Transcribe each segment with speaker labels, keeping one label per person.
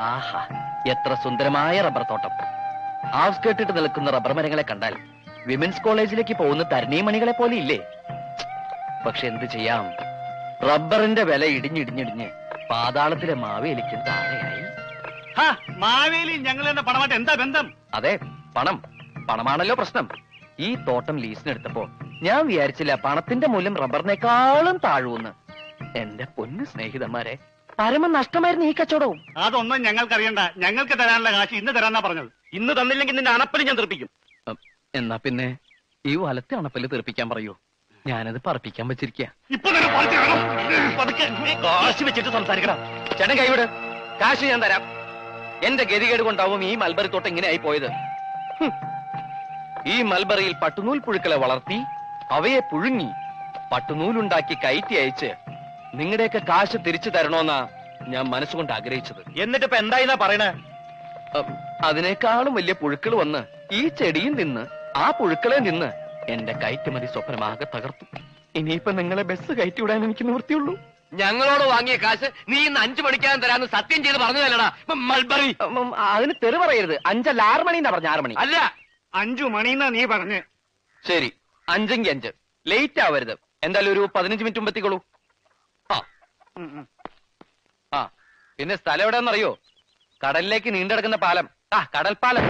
Speaker 1: ആഹാ എത്ര സുന്ദരമായ റബ്ബർ തോട്ടം ഔട്ട്സ്കേർട്ടിട്ട് നിൽക്കുന്ന റബ്ബർ മരങ്ങളെ കണ്ടാൽ വിമൻസ് കോളേജിലേക്ക് പോകുന്ന തരണീമണികളെ പോലെ ഇല്ലേ പക്ഷെ എന്ത് ചെയ്യാം റബ്ബറിന്റെ വില ഇടിഞ്ഞിടിഞ്ഞിടിഞ്ഞ് പാതാളത്തിലെ മാവേലിക്കും താഴെയായി
Speaker 2: മാവേലി ഞങ്ങൾ എന്ന പണമായിട്ട് എന്താ ബന്ധം
Speaker 1: അതെ പണം പണമാണല്ലോ പ്രശ്നം ഈ തോട്ടം ലീസിനെടുത്തപ്പോ ഞാൻ വിചാരിച്ചില്ല പണത്തിന്റെ മൂല്യം റബ്ബറിനേക്കാളും താഴുവെന്ന് എന്റെ പൊന്നു സ്നേഹിതന്മാരെ പരമ നഷ്ടമായിരുന്നു ഈ കച്ചവടവും
Speaker 2: അതൊന്നും ഞങ്ങൾക്കറിയണ്ട ഞങ്ങൾക്ക് തരാനുള്ള കാശ് ഇന്ന് തരാന്നാ പറഞ്ഞത്
Speaker 3: ഇന്ന് തന്നില്ലെങ്കിൽ നിന്റെ അണപ്പലി ഞാൻ തെറിപ്പിക്കും
Speaker 1: ഉം, എന്നാ പിന്നെ ഈ വലത്തെ അണപ്പല്ല് തെറിപ്പിക്കാൻ പറയൂ ഞാനത് പറപ്പിക്കാൻ വെച്ചിരിക്കുക
Speaker 2: ഇപ്പൊ തന്നെ പറിച്ച് കളയാം. പതുക്കെ.
Speaker 3: കാശ് വെച്ചിട്ട് സംസാരിക്കണം
Speaker 1: ചേട്ടൻ കൈവിട് കാശ് ഞാൻ തരാം എന്റെ ഗതികേട് കൊണ്ടാവും ഈ മൽബറി തോട്ടം ഇങ്ങനെ ആയി പോയത് ഹും. ഈ മൽബറിയിൽ പട്ടുനൂൽ പുഴുക്കളെ വളർത്തി അവയെ പുഴുങ്ങി പട്ടുനൂലുണ്ടാക്കി കയറ്റി അയച്ച് നിങ്ങളുടെയൊക്കെ കാശ് തിരിച്ചു തരണോന്നാ ഞാൻ മനസ്സുകൊണ്ട് ആഗ്രഹിച്ചത്
Speaker 3: എന്നിട്ട് ഇപ്പൊ എന്തായിന്നാ പറയണേ
Speaker 1: ഉം, അതിനേക്കാളും വലിയ പുഴുക്കൾ വന്ന് ഈ ചെടിയും നിന്ന് ആ പുഴുക്കളെ നിന്ന് എന്റെ കയറ്റുമതി സ്വപ്നമാകെ തകർത്തു ഇനിയിപ്പൊ നിങ്ങളെ ബസ് കയറ്റി വിടാൻ എനിക്ക് നിവൃത്തിയുള്ളൂ
Speaker 3: ഞങ്ങളോട് വാങ്ങിയ കാശ് നീ ഇന്ന് അഞ്ചു മണിക്കാൻ തരാന്ന് സത്യം ചെയ്ത് പറഞ്ഞതല്ലടാ മൾബറി
Speaker 1: ഉം, ഉം, അതിന് തെറി പറയരുത് അഞ്ചല്ല ആറ് മണി എന്നാ പറഞ്ഞ ആറ് മണി
Speaker 3: അല്ല
Speaker 2: അഞ്ചു മണിന്നാ നീ പറഞ്ഞ്
Speaker 1: ശരി അഞ്ചെങ്കി അഞ്ച് ലേറ്റ് ആവരുത് എന്തായാലും ഒരു പതിനഞ്ച് മിനിറ്റ് മുമ്പ് എത്തിക്കോളൂ ആ
Speaker 2: ഉം, ഉം.
Speaker 1: ആ പിന്നെ സ്ഥലം എവിടെയാണെന്നറിയോ കടലിലേക്ക് നീണ്ടെടുക്കുന്ന പാലം ആ കടൽപ്പാലം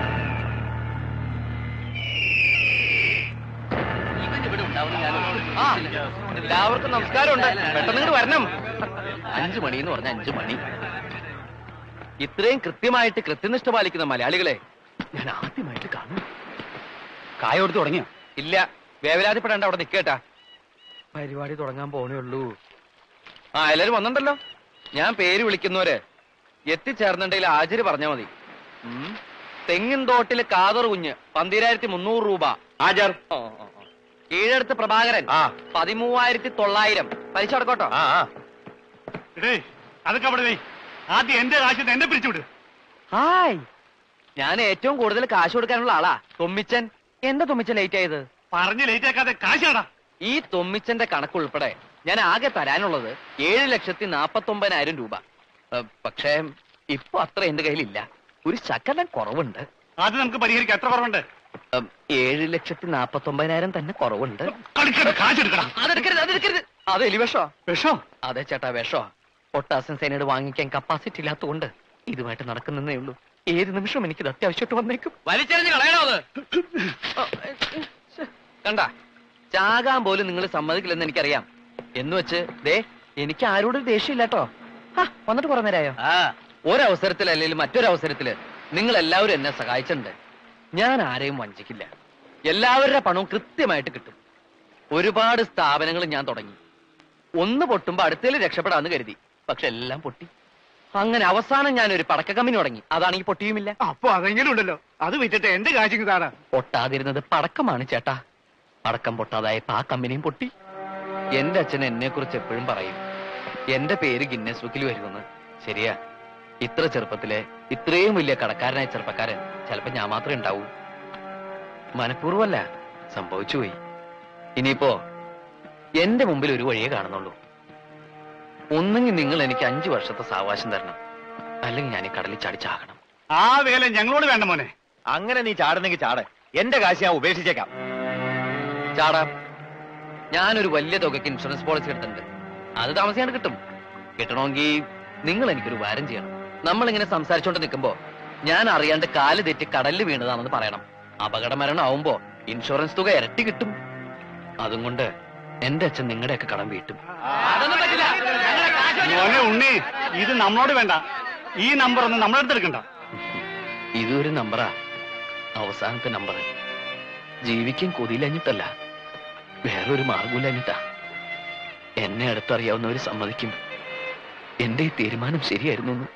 Speaker 1: ആ, എല്ലാവർക്കും നമസ്കാരമുണ്ട് പെട്ടെന്ന് ഇങ്ങോട്ട് വരണം അഞ്ചു മണി എന്ന് പറഞ്ഞ അഞ്ചു മണി ഇത്രയും കൃത്യമായിട്ട് കൃത്യനിഷ്ഠ പാലിക്കുന്ന മലയാളികളെ ഞാൻ ആദ്യമായിട്ട് കാണുന്നു
Speaker 2: കായ കൊടുത്ത് തുടങ്ങിയോ
Speaker 1: ഇല്ല വേവലാതിപ്പെടേണ്ട അവിടെ നിക്കേട്ടാ പരിപാടി തുടങ്ങാൻ പോണേ ഉള്ളൂ ആ എല്ലാരും വന്നിട്ടുണ്ടല്ലോ ഞാൻ പേര് വിളിക്കുന്നവര് എത്തിച്ചേർന്നുണ്ടെങ്കിൽ ആചാര്യ പറഞ്ഞാ മതി ഉം. തെങ്ങിൻ തോട്ടില് കാതർ കുഞ്ഞ് പന്തിരായിരത്തി മുന്നൂറ് രൂപ
Speaker 3: ആചാർ
Speaker 1: ഓ, ഓ, ഓ. കീഴടുത്ത് പ്രഭാകരൻ
Speaker 3: ആ.
Speaker 1: പതിമൂവായിരത്തി തൊള്ളായിരം പലിശ അടക്കോട്ടോ
Speaker 3: ആ ആ.
Speaker 2: ഇടേ അതൊക്കെ അവിടെ വേ ആദ്യം എന്റെ കാശ് എന്നെ പിരിച്ചുവിട്
Speaker 1: ഹായ് ഞാൻ ഏറ്റവും കൂടുതൽ കാശ് കൊടുക്കാനുള്ള ആളാ തൊമ്മിച്ചൻ എന്താ തൊമ്മിച്ചൻ ലേറ്റ് ആയത്
Speaker 2: പറഞ്ഞ് ലേറ്റ് ആക്കാതെ കാശാടാ
Speaker 1: ഈ തൊമ്മിച്ചന്റെ കണക്കുൾപ്പെടെ ഞാൻ ആകെ തരാനുള്ളത് ഏഴ് ലക്ഷത്തി നാപ്പത്തി ഒമ്പതിനായിരം രൂപ ഏ, പക്ഷേ ഇപ്പൊ അത്ര എന്റെ കയ്യിലില്ല ഒരു ശകലം കുറവുണ്ട്
Speaker 2: അത് നമുക്ക് പരിഹരിക്കാം എത്ര കുറവുണ്ട്
Speaker 1: ഉം, ഏഴ് ലക്ഷത്തി നാപ്പത്തി ഒമ്പതിനായിരം തന്നെ കുറവുണ്ട്
Speaker 2: കളിക്കണ്ട കാശ് എടുക്കണം
Speaker 1: അതെടുക്കരുത് അതെടുക്കരുത് അത് എലിവിഷോ
Speaker 2: വിഷോ
Speaker 1: അതെ ചേട്ടാ വിഷോ പൊട്ടാസ്യം സേനയുടെ വാങ്ങിക്കാൻ കപ്പാസിറ്റി ഇല്ലാത്തതുകൊണ്ട് ഇതുമായിട്ട് നടക്കുന്നതേ ഉള്ളൂ ഏത് നിമിഷവും എനിക്കിത് അത്യാവശ്യമായിട്ട് വന്നേക്കും
Speaker 3: വലിച്ചെറിഞ്ഞ് കളയണോ അത്
Speaker 1: കണ്ട ചാകാൻ പോലും നിങ്ങൾ സമ്മതിക്കില്ലെന്ന് എനിക്കറിയാം എന്ന് വെച്ച് ദേ എനിക്ക് ആരോടും ദേഷ്യമില്ലാട്ടോ ഹാ, വന്നിട്ട് കുറെ നേരമായോ
Speaker 3: ആ
Speaker 1: ഒരവസരത്തിൽ അല്ലെങ്കിൽ മറ്റൊരവസരത്തില് നിങ്ങൾ എല്ലാവരും എന്നെ സഹായിച്ചിട്ടുണ്ട് ഞാൻ ആരെയും വഞ്ചിക്കില്ല എല്ലാവരുടെ പണവും കൃത്യമായിട്ട് കിട്ടും ഒരുപാട് സ്ഥാപനങ്ങൾ ഞാൻ തുടങ്ങി ഒന്ന് പൊട്ടുമ്പോ അടുത്തേൽ രക്ഷപ്പെടാന്ന് കരുതി പക്ഷെ എല്ലാം പൊട്ടി അങ്ങനെ അവസാനം ഞാൻ ഒരു പടക്ക കമ്പനി തുടങ്ങി അതാണെങ്കിൽ പൊട്ടിയുമില്ല
Speaker 2: അപ്പൊ അതെങ്കിലും ഉണ്ടല്ലോ അത് വിറ്റിട്ട് എന്റെ കാശിങ് താടാ
Speaker 1: പൊട്ടാതിരുന്നത് പടക്കമാണ് ചേട്ടാ പടക്കം പൊട്ടാതായപ്പോ ആ കമ്പനിയും പൊട്ടി എന്റെ അച്ഛൻ എന്നെ കുറിച്ച് എപ്പോഴും പറയും എന്റെ പേര് ഗിന്നസ് ബുക്കിൽ വരുമെന്ന് ശരിയാ ഇത്ര ചെറുപ്പത്തിലെ ഇത്രയും വലിയ കടക്കാരനായ ചെറുപ്പക്കാരൻ ചിലപ്പോ ഞാൻ മാത്രമേ ഉണ്ടാവൂ മനഃപൂർവ്വമല്ല സംഭവിച്ചു പോയി ഇനിയിപ്പോ എന്റെ മുമ്പിൽ ഒരു വഴിയേ കാണുന്നുള്ളൂ ഒന്നെങ്കിൽ നിങ്ങൾ എനിക്ക് അഞ്ചു വർഷത്തെ സാവകാശം തരണം അല്ലെങ്കിൽ ഞാൻ ഈ കടലിൽ ചാടി ചാകണം
Speaker 2: ആ വേല ഞങ്ങളോട് വേണ്ട മോനെ
Speaker 3: അങ്ങനെ നീ ചാടുന്നെങ്കിൽ ചാട് എന്റെ കാശ് ഞാൻ ഉപേക്ഷിച്ചേക്കാം
Speaker 1: ചാടാം ഞാനൊരു വലിയ തുകയ്ക്ക് ഇൻഷുറൻസ് പോളിസി എടുത്തിട്ടുണ്ട് അത് താമസിയാണ്ട് കിട്ടും കിട്ടണമെങ്കിൽ നിങ്ങൾ എനിക്കൊരു വാരം ചെയ്യണം നമ്മൾ ഇങ്ങനെ സംസാരിച്ചോണ്ട് നിൽക്കുമ്പോ ഞാൻ അറിയാണ്ട് കാല് തെറ്റി കടലിൽ വീണതാണെന്ന് പറയണം അപകട മരണം ആവുമ്പോ ഇൻഷുറൻസ് തുക ഇരട്ടി കിട്ടും അതും കൊണ്ട് എന്റെ അച്ഛൻ നിങ്ങളുടെയൊക്കെ കടം വീട്ടും
Speaker 3: അതൊന്നും പറ്റില്ല ഞങ്ങളെ കാശ് വെച്ച്
Speaker 2: മോനെ ഉണ്ണി ഇത് നമ്മളോട് വേണ്ട ഈ നമ്പർ ഒന്നും നമ്മളെ അടുത്തെടുക്കണ്ട
Speaker 1: ഇതൊരു നമ്പറാ അവസാനത്തെ നമ്പർ ജീവിക്കാൻ കൊതിയിലഞ്ഞിട്ടല്ല വേറൊരു മാർഗമില്ലഞ്ഞിട്ടാ എന്നെ അടുത്തറിയാവുന്നവര് സമ്മതിക്കും എന്റെ ഈ തീരുമാനം ശരിയായിരുന്നു എന്ന്.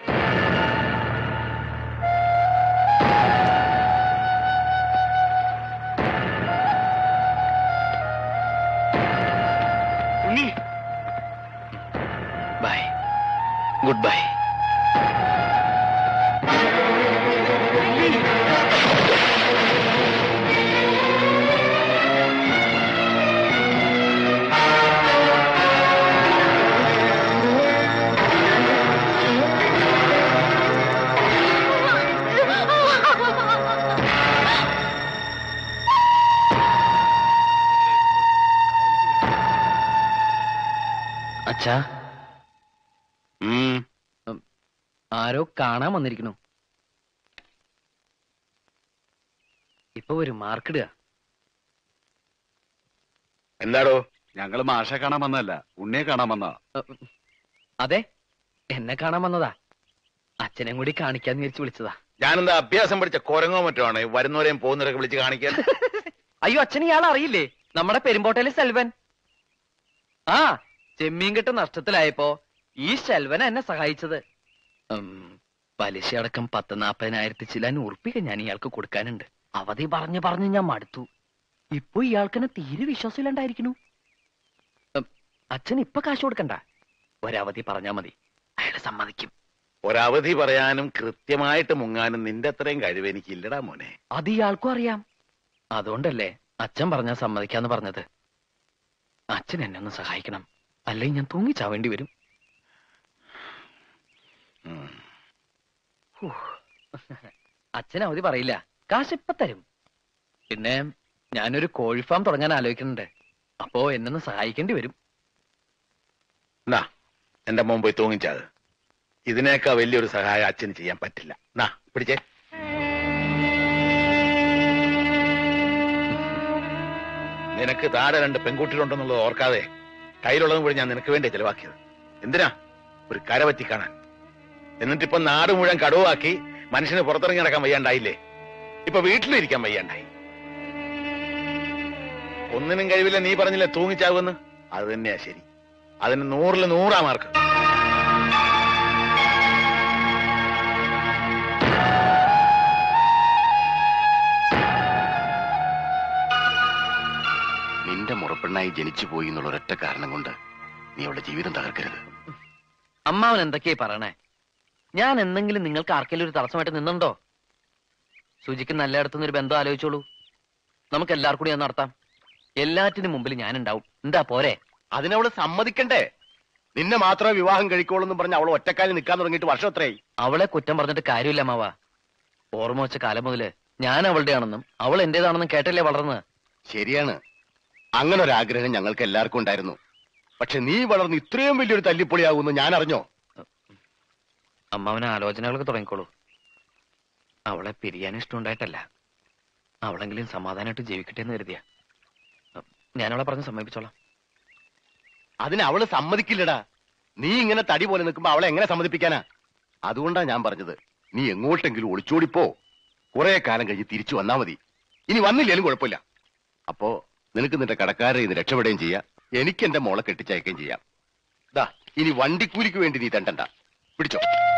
Speaker 2: ഉണ്ണി
Speaker 1: ബൈ ഗുഡ് ബൈ അച്ഛാ
Speaker 3: ഉം.
Speaker 1: ആരോ കാണാൻ വന്നിരിക്കണു ഇപ്പൊ ഒരു മാർക്കിടുക
Speaker 3: എന്താടോ
Speaker 2: ഞങ്ങള് മാഷെ കാണാൻ വന്നതല്ല ഉണ്ണിയെ കാണാൻ വന്നാ
Speaker 1: അതെ എന്നെ കാണാൻ വന്നതാ അച്ഛനെ കൂടി കാണിക്കാന്ന് വിചാരിച്ച് വിളിച്ചതാ
Speaker 3: ഞാനെന്താ അഭ്യാസം പഠിച്ച കൊരങ്ങോ മറ്റോ ആണ് വരുന്നവരെയും പോകുന്നവരൊക്കെ വിളിച്ച് കാണിക്കാൻ
Speaker 1: അയ്യോ അച്ഛൻ ഇയാൾ അറിയില്ലേ നമ്മുടെ പെരുമ്പോട്ടയിലെ സെൽവൻ ആ ചെമ്മീൻ കെട്ട് നഷ്ടത്തിലായപ്പോ ഈ സെൽവൻ എന്നെ സഹായിച്ചത് ഉം, പലിശ അടക്കം പത്ത് നാപ്പതിനായിരത്തി ചില ഉറുപ്പിക ഞാൻ ഇയാൾക്ക് കൊടുക്കാനുണ്ട് അവധി പറഞ്ഞു പറഞ്ഞു ഞാൻ മടുത്തു ഇപ്പൊ ഇയാൾക്ക് എന്നെ തീരെ വിശ്വാസമില്ലാണ്ടായിരിക്കണു ഉം, അച്ഛൻ ഇപ്പൊ കാശ് കൊടുക്കണ്ട ഒരവധി പറഞ്ഞാ മതി അയാള് സമ്മതിക്കും
Speaker 3: ഒരവധി പറയാനും കൃത്യമായിട്ട് മുങ്ങാനും നിന്റെ അത്രയും കഴിവ് എനിക്ക് ഇല്ലടാ മോനെ
Speaker 1: അത് ഇയാൾക്കും അറിയാം അതുകൊണ്ടല്ലേ അച്ഛൻ പറഞ്ഞാ സമ്മതിക്കാന്ന് പറഞ്ഞത് അച്ഛൻ എന്നെ ഒന്ന് സഹായിക്കണം അല്ലെങ്കിൽ ഞാൻ തൂങ്ങിച്ചാവേണ്ടി വരും
Speaker 3: ഉം.
Speaker 1: അച്ഛൻ അവധി പറയില്ല കാശ് ഇപ്പൊ തരും പിന്നെ ഞാനൊരു കോഴി ഫാം തുടങ്ങാൻ ആലോചിക്കുന്നുണ്ട് അപ്പോ എന്നൊന്ന് സഹായിക്കേണ്ടി വരും
Speaker 3: നാ എന്റെ മോൻ പോയി തൂങ്ങിച്ചാത് ഇതിനേക്കാ വലിയൊരു സഹായം അച്ഛന് ചെയ്യാൻ പറ്റില്ല നാ പിടിച്ചേ നിനക്ക് താഴെ രണ്ട് പെൺകുട്ടികളുണ്ടെന്നുള്ളത് ഓർക്കാതെ കയ്യിലുള്ളതും കൂടി ഞാൻ നിനക്ക് വേണ്ടി ചെലവാക്കിയത് എന്തിനാ ഒരു കരപറ്റി കാണാൻ എന്നിട്ടിപ്പൊ നാട് മുഴുവൻ കടുവാക്കി മനുഷ്യന് പുറത്തിറങ്ങി നടക്കാൻ വയ്യാണ്ടായില്ലേ ഇപ്പൊ വീട്ടിലിരിക്കാൻ വയ്യാണ്ടായി ഒന്നിനും കഴിവില്ല നീ പറഞ്ഞില്ലേ തൂങ്ങിച്ചാവുമെന്ന് അത് തന്നെയാ ശരി അതിന് നൂറില് നൂറാ മാർക്ക് നിന്റെ മുറപ്പെണ്ണായി ജനിച്ചു പോയി എന്നുള്ള ഒരൊറ്റ കാരണം കൊണ്ട് നീ അവളുടെ ജീവിതം തകർക്കരുത്
Speaker 1: അമ്മാവൻ എന്തൊക്കെയാ പറയണേ ഞാൻ എന്തെങ്കിലും നിങ്ങൾക്ക് ആർക്കെങ്കിലും ഒരു തടസ്സമായിട്ട് നിന്നുണ്ടോ സുജിക്ക് നല്ലയിടത്തുനിന്ന് ഒരു ബന്ധം ആലോചിച്ചോളൂ നമുക്ക് എല്ലാവർക്കും കൂടി അത് നടത്താം എല്ലാറ്റിനും മുമ്പിൽ ഞാൻ ഉണ്ടാവും എന്താ പോരെ
Speaker 3: അതിനവള് സമ്മതിക്കണ്ടേ നിന്നെ മാത്രമേ വിവാഹം കഴിക്കോളൂ എന്ന് പറഞ്ഞ് അവൾ ഒറ്റക്കാലിൽ നിൽക്കാൻ തുടങ്ങിയിട്ട് വർഷം എത്രയായി
Speaker 1: അവളെ കുറ്റം പറഞ്ഞിട്ട് കാര്യമില്ല മാവ ഓർമ്മ വെച്ച കാലം മുതല് ഞാൻ അവളുടെയാണെന്നും അവൾ എന്റേതാണെന്നും കേട്ടല്ലേ വളർന്നത്
Speaker 3: ശരിയാണ് അങ്ങനെ ഒരു ആഗ്രഹം ഞങ്ങൾക്ക് എല്ലാവർക്കും ഉണ്ടായിരുന്നു പക്ഷെ നീ വളർന്ന് ഇത്രയും വലിയൊരു തല്ലിപ്പൊളിയാകുമെന്ന് ഞാൻ അറിഞ്ഞോ
Speaker 1: അമ്മാവന് ആലോചനകളൊക്കെ തുടങ്ങിക്കോളൂ അവളെ പിരിയാൻ ഇഷ്ടമുണ്ടായിട്ടല്ല അവളെങ്കിലും സമാധാനമായിട്ട് ജീവിക്കട്ടെ എന്ന് കരുതിയ ഞാനവളെ പറഞ്ഞ് സമ്മതിപ്പിച്ചോളാം
Speaker 3: അതിന് അവള് സമ്മതിക്കില്ലടാ നീ ഇങ്ങനെ തടി പോലെ നിൽക്കുമ്പോ അവളെ എങ്ങനെ സമ്മതിപ്പിക്കാനാ അതുകൊണ്ടാ ഞാൻ പറഞ്ഞത് നീ എങ്ങോട്ടെങ്കിലും ഒളിച്ചോടിപ്പോ കുറെ കാലം കഴിഞ്ഞ് തിരിച്ചു വന്നാ മതി ഇനി വന്നില്ലേലും കുഴപ്പമില്ല അപ്പോ നിനക്ക് നിന്റെ കടക്കാരെ ഇന്ന് രക്ഷപ്പെടുകയും ചെയ്യാം എനിക്ക് എന്റെ മോളെ കെട്ടിച്ചയക്കുകയും ചെയ്യാം ദാ ഇനി വണ്ടിക്കൂലിക്ക് വേണ്ടി നീ തണ്ടണ്ട പിടിച്ചോ